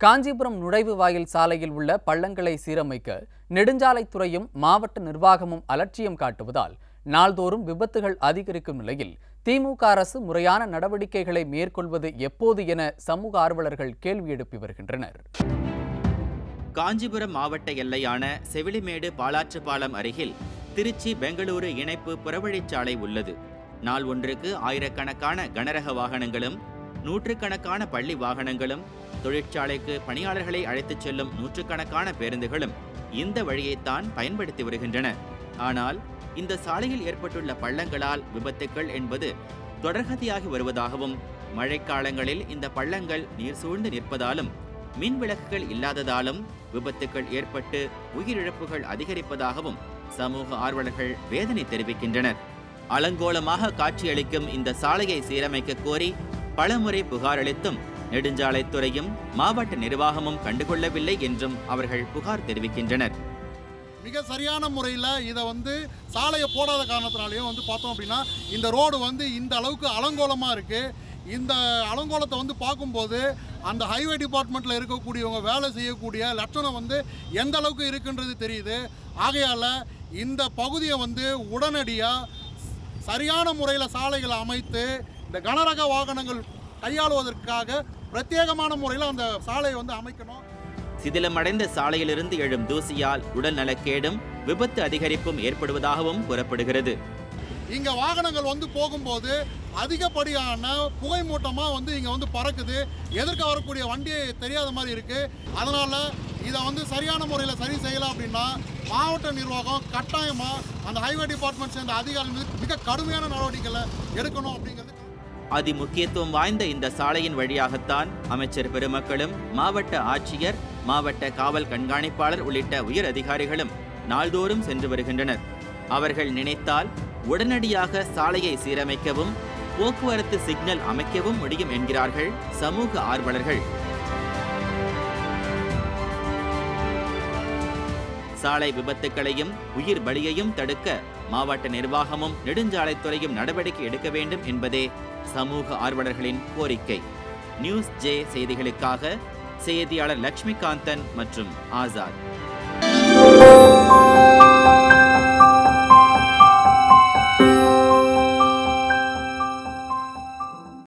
காஞ்சிபுரம் நுழைவு வாயில் சாலையில் உள்ள பள்ளங்களை சீரமைக்க நெடுஞ்சாலைத்துறையும் மாவட்ட நிர்வாகமும் அலட்சியம் காட்டுவதால் நாள்தோறும் விபத்துகள் அதிகரிக்கும் நிலையில் திமுக அரசு முறையான நடவடிக்கைகளை மேற்கொள்வது எப்போது என சமூக ஆர்வலர்கள் கேள்வி எழுப்பி வருகின்றனர் காஞ்சிபுரம் மாவட்ட எல்லையான செவிலிமேடு பாலாற்று பாலம் அருகில் திருச்சி பெங்களூரு இணைப்பு புறவழிச்சாலை உள்ளது நாள் ஒன்றுக்கு ஆயிரக்கணக்கான கனரக வாகனங்களும் நூற்றுக்கணக்கான பள்ளி வாகனங்களும் தொழிற்சாலைக்கு பணியாளர்களை அழைத்துச் செல்லும் நூற்றுக்கணக்கான பேருந்துகளும் இந்த வழியைத்தான் பயன்படுத்தி வருகின்றன ஆனால் இந்த சாலையில் ஏற்பட்டுள்ள பள்ளங்களால் விபத்துக்கள் என்பது தொடர்கதியாகி வருவதாகவும் மழைக்காலங்களில் இந்த பள்ளங்கள் நீர் சூழ்ந்து நிற்பதாலும் மின் விளக்குகள் இல்லாததாலும் விபத்துக்கள் ஏற்பட்டு உயிரிழப்புகள் அதிகரிப்பதாகவும் சமூக ஆர்வலர்கள் வேதனை தெரிவிக்கின்றனர் அலங்கோலமாக காட்சியளிக்கும் இந்த சாலையை சீரமைக்க கோரி பலமுறை புகார் அளித்தும் நெடுஞ்சாலைத்துறையும் மாவட்ட நிர்வாகமும் கண்டுகொள்ளவில்லை என்றும் அவர்கள் புகார் தெரிவிக்கின்றனர் மிக சரியான முறையில் இதை வந்து சாலையை போடாத காரணத்தினாலேயும் வந்து பார்த்தோம் அப்படின்னா இந்த ரோடு வந்து இந்த அளவுக்கு அலங்கோலமாக இருக்குது இந்த அலங்கோலத்தை வந்து பார்க்கும்போது அந்த ஹைவே டிபார்ட்மெண்ட்டில் இருக்கக்கூடியவங்க வேலை செய்யக்கூடிய லட்சணம் வந்து எந்த அளவுக்கு இருக்குன்றது தெரியுது ஆகையால் இந்த பகுதியை வந்து உடனடியாக சரியான முறையில் சாலைகளை அமைத்து இந்த கனரக வாகனங்கள் கையாளுவதற்காக பிரத்யேகமான முறையில் அந்த சாலையை வந்து அமைக்கணும் சிதிலமடைந்த சாலையிலிருந்து எழும் தூசியால் உடல் நலக்கேடும் விபத்து அதிகரிப்பும் ஏற்படுவதாகவும் கூறப்படுகிறது இங்க வாகனங்கள் வந்து போகும்போது அதிகப்படியான புகை மூட்டமாக வந்து இங்கே வந்து பறக்குது எதிர்க்க வரக்கூடிய வண்டி தெரியாத மாதிரி இருக்கு அதனால இதை வந்து சரியான முறையில் சரி செய்யலாம் அப்படின்னா மாவட்ட நிர்வாகம் கட்டாயமாக அந்த ஹைவே டிபார்ட்மெண்ட் சேர்ந்த அதிகாரிகள் மீது மிக கடுமையான நடவடிக்கைகளை எடுக்கணும் அப்படிங்கிறது அதி முக்கியத்துவம் வாய்ந்த இந்த சாலையின் வழியாகத்தான் அமைச்சர் பெருமக்களும் மாவட்ட ஆட்சியர் மாவட்ட காவல் கண்காணிப்பாளர் உள்ளிட்ட உயர் அதிகாரிகளும் நாள்தோறும் சென்று வருகின்றனர் அவர்கள் நினைத்தால் உடனடியாக சாலையை சீரமைக்கவும் போக்குவரத்து சிக்னல் அமைக்கவும் முடியும் என்கிறார்கள் சமூக ஆர்வலர்கள் சாலை விபத்துக்களையும் உயிர் பலியையும் தடுக்க மாவட்ட நிர்வாகமும் நெடுஞ்சாலைத்துறையும் நடவடிக்கை எடுக்க வேண்டும் என்பதே சமூக ஆர்வலர்களின் கோரிக்கை நியூஸ் ஜே செய்திகளுக்காக செய்தியாளர் லட்சுமிகாந்தன் மற்றும் ஆசாத்